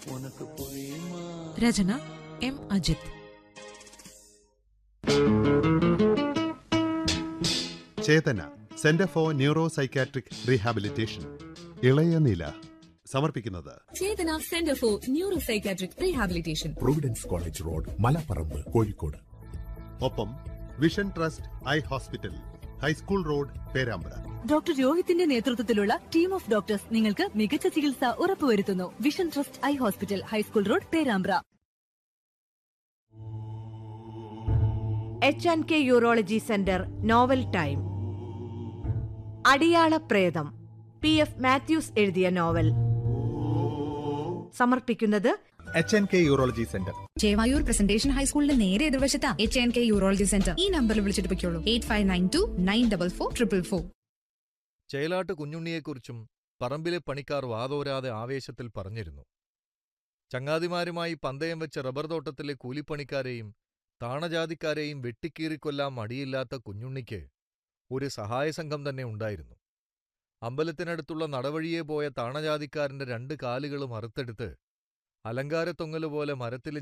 ഉനക്ക് പുരിയുമാ Rachana M Ajith Chethana centre for neuro psychiatric rehabilitation ഇളയ നില സമർപ്പിക്കുന്നത് Chethana centre for neuro psychiatric rehabilitation providence college road Malaparamba Kozhikode ഒപ്പം vision trust eye hospital high school road Perambra doctor രോഹിത്തിന്റെ നേതൃത്വത്തിലുള്ള ടീം ഓഫ് ഡോക്ടേഴ്സ് നിങ്ങൾക്ക് മികച്ച ചികിത്സ ഉറപ്പുവരുത്തുന്നു vision trust eye hospital high school road Perambra H and K urology centre novel time Adiyala Pretham P F Mathews എഴുതിയ novel സമർപ്പിക്കുന്നത് H N K urology centre Chevayur presentation ഹൈസ്കൂളിന്റെ നേരെ എതിർവശത്താ H N K urology centre ഈ നമ്പറിൽ വിളിച്ചിട്ട് പൊയ്ക്കോളൂ eight five nine two nine double four triple four Chelat കുഞ്ഞുണ്ണിയെക്കുറിച്ചും പറമ്പിലെ പണിക്കാർ വാതോരാതെ ആവേശത്തിൽ പറഞ്ഞിരുന്നു ചങ്ങാതിമാരുമായി പന്തയം വെച്ച റബ്ബർ തോട്ടത്തിലെ കൂലിപ്പണിക്കാരെയും താണജാതിക്കാരെയും വെട്ടിക്കീറിക്കൊല്ലാൻ മടിയില്ലാത്ത കുഞ്ഞുണ്ണിക്ക് ഒരു സഹായസംഘം തന്നെ ഉണ്ടായിരുന്നു അമ്പലത്തിനടുത്തുള്ള നടവഴിയെ പോയ താണജാതിക്കാരന്റെ രണ്ട് കാലുകളും അറുത്തെടുത്ത് അലങ്കാരത്തൊങ്ങലുപോലെ മരത്തിൽ